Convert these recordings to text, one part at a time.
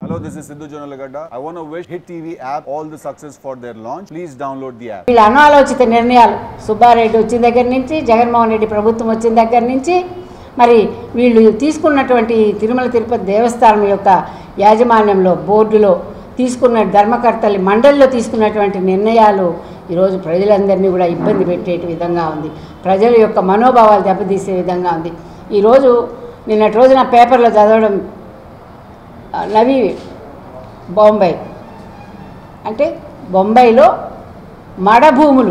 Hello, this is Sidhu Jonalagada. I want to wish Hit TV app all the success for their launch. Please download the app. వీళ్ళ అనాలోచిత నిర్ణయాలు సుబ్బారెడ్డి వచ్చిన దగ్గర నుంచి జగన్మోహన్ రెడ్డి ప్రభుత్వం వచ్చిన దగ్గర నుంచి మరి వీళ్ళు తీసుకున్నటువంటి తిరుమల తిరుపతి దేవస్థానం యొక్క యాజమాన్యంలో బోర్డులో తీసుకున్న ధర్మకర్తలు మండలిలో తీసుకున్నటువంటి నిర్ణయాలు ఈరోజు ప్రజలందరినీ కూడా ఇబ్బంది పెట్టే విధంగా ఉంది ప్రజల యొక్క మనోభావాలు దెబ్బతీసే విధంగా ఉంది ఈరోజు నిన్నటి రోజున పేపర్లో చదవడం ఆ, నవి బాంబే అంటే బొంబాయిలో మడభూములు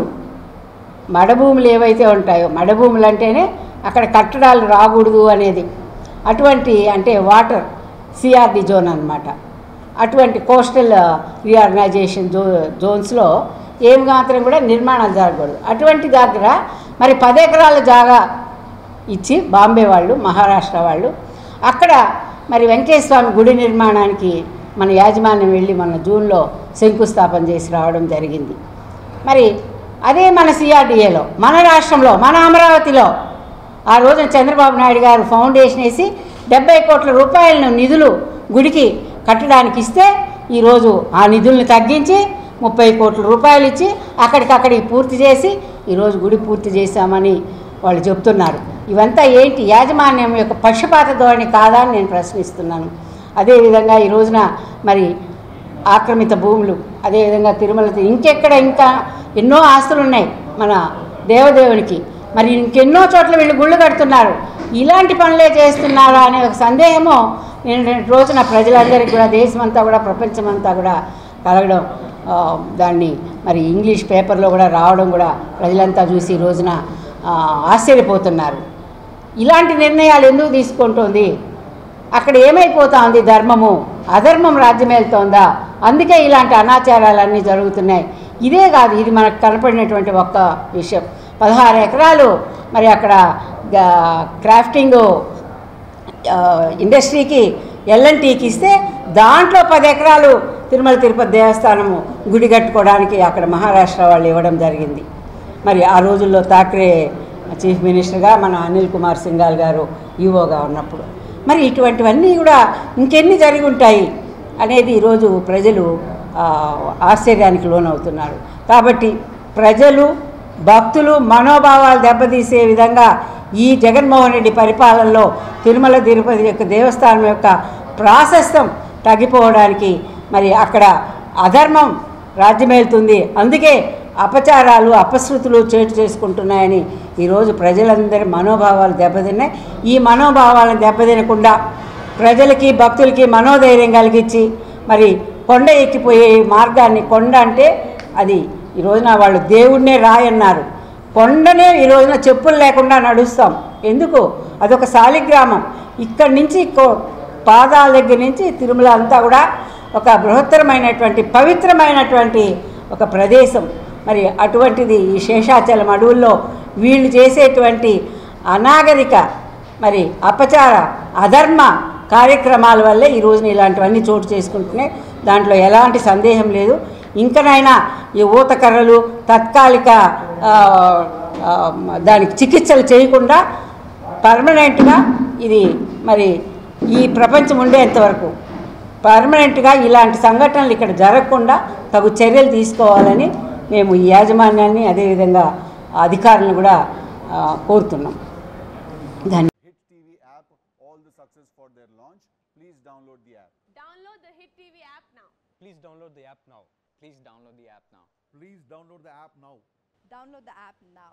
మడభూములు ఏవైతే ఉంటాయో మడభూములు అంటేనే అక్కడ కట్టడాలు రాకూడదు అనేది అటువంటి అంటే వాటర్ సిఆర్డి జోన్ అన్నమాట అటువంటి కోస్టల్ రీఆర్గనైజేషన్ జో జోన్స్లో ఏం మాత్రం కూడా నిర్మాణాలు జరగకూడదు అటువంటి దగ్గర మరి పది ఎకరాల జాగా ఇచ్చి బాంబే వాళ్ళు మహారాష్ట్ర వాళ్ళు అక్కడ మరి వెంకటేశ్వర స్వామి గుడి నిర్మాణానికి మన యాజమాన్యం వెళ్ళి మన జూన్లో శంకుస్థాపన చేసి రావడం జరిగింది మరి అదే మన సిఆర్డిఏలో మన రాష్ట్రంలో మన అమరావతిలో ఆ రోజున చంద్రబాబు నాయుడు గారు ఫౌండేషన్ వేసి డెబ్బై కోట్ల రూపాయలను నిధులు గుడికి కట్టడానికి ఇస్తే ఈరోజు ఆ నిధుల్ని తగ్గించి ముప్పై కోట్ల రూపాయలు ఇచ్చి అక్కడికక్కడికి పూర్తి చేసి ఈరోజు గుడి పూర్తి చేశామని వాళ్ళు చెప్తున్నారు ఇవంతా ఏంటి యాజమాన్యం యొక్క పక్షపాత ధోరణి కాదా అని నేను ప్రశ్నిస్తున్నాను అదేవిధంగా ఈ రోజున మరి ఆక్రమిత భూములు అదేవిధంగా తిరుమల తి- ఇంకెక్కడ ఇంకా ఎన్నో ఆస్తులు ఉన్నాయి మన దేవదేవునికి మరి ఇంకెన్నో చోట్ల వీళ్ళు గుళ్ళు కడుతున్నారు ఇలాంటి పనులే చేస్తున్నారా అనే ఒక సందేహము నేను రెండు రోజున ప్రజలందరికీ కూడా దేశమంతా కూడా ప్రపంచమంతా కూడా కలగడం ఆ, దాన్ని మరి ఇంగ్లీష్ పేపర్లో కూడా రావడం కూడా ప్రజలంతా చూసి ఈ రోజున ఆ, ఆశ్చర్యపోతున్నారు ఇలాంటి నిర్ణయాలు ఎందుకు తీసుకుంటోంది అక్కడ ఏమైపోతా ఉంది ధర్మము అధర్మం రాజ్యమేలుతోందా అందుకే ఇలాంటి అనాచారాలన్నీ జరుగుతున్నాయి ఇదే కాదు ఇది మనకు కనపడినటువంటి ఒక్క విషయం పదహారు ఎకరాలు మరి అక్కడ గా- క్రాఫ్టింగ్ ఆ, ఇండస్ట్రీకి ఎల్ఎన్టీకి ఇస్తే దాంట్లో పది ఎకరాలు తిరుమల తిరుపతి దేవస్థానము గుడి కట్టుకోవడానికి అక్కడ మహారాష్ట్ర వాళ్ళు ఇవ్వడం జరిగింది మరి ఆ రోజుల్లో థాక్రే చీఫ్ మినిస్టర్గా మన అనిల్ కుమార్ సింఘాల్ గారు ఈవోగా ఉన్నప్పుడు మరి ఇటువంటివన్నీ కూడా ఇంకెన్ని జరిగి ఉంటాయి అనేది ఈరోజు ప్రజలు ఆ, ఆశ్చర్యానికి లోనవుతున్నారు కాబట్టి ప్రజలు భక్తులు మనోభావాలు దెబ్బతీసే విధంగా ఈ జగన్మోహన్ రెడ్డి పరిపాలనలో తిరుమల తిరుపతి యొక్క దేవస్థానం యొక్క ప్రాశస్తం తగ్గిపోవడానికి మరి అక్కడ అధర్మం రాజ్యమేలుతుంది అందుకే అపచారాలు అపశృతులు చేటు చేసుకుంటున్నాయని ఈరోజు ప్రజలందరి మనోభావాలు దెబ్బతిన్నాయి ఈ మనోభావాలను దెబ్బతినకుండా ప్రజలకి భక్తులకి మనోధైర్యం కలిగించి మరి కొండ ఎక్కిపోయే మార్గాన్ని కొండ అంటే అది ఈ రోజున వాళ్ళు దేవుడినే రాయన్నారు కొండనే ఈ రోజున చెప్పులు లేకుండా నడుస్తాం ఎందుకు అదొక శాలిగ్రామం ఇక్కడి నుంచి కో- పాదాల దగ్గర నుంచి తిరుమల అంతా కూడా ఒక బృహత్తరమైనటువంటి పవిత్రమైనటువంటి ఒక ప్రదేశం మరి అటువంటిది ఈ శేషాచలం అడవుల్లో వీళ్ళు చేసేటువంటి అనాగరిక మరి అపచార అధర్మ కార్యక్రమాల వల్లే ఈ రోజున ఇలాంటివన్నీ చోటు చేసుకుంటున్నాయి దాంట్లో ఎలాంటి సందేహం లేదు ఇంకనైనా ఈ ఊతకర్రలు తాత్కాలిక ఆ, ఆ, దానికి చికిత్సలు చేయకుండా పర్మనెంట్గా ఇది మరి ఈ ప్రపంచం ఉండేంతవరకు పర్మనెంట్గా ఇలాంటి సంఘటనలు ఇక్కడ జరగకుండా తగు చర్యలు తీసుకోవాలని మేము ఈ యాజమాన్యాన్ని అదేవిధంగా అధికారులను కూడా ఆ, కోరుతున్నాం ధన్యవాదాలు Hit TV app all the success for their launch. Please download the app. Download the Hit TV app now. Please download the app now. Please download the app now. Please download the app now. Download the app now.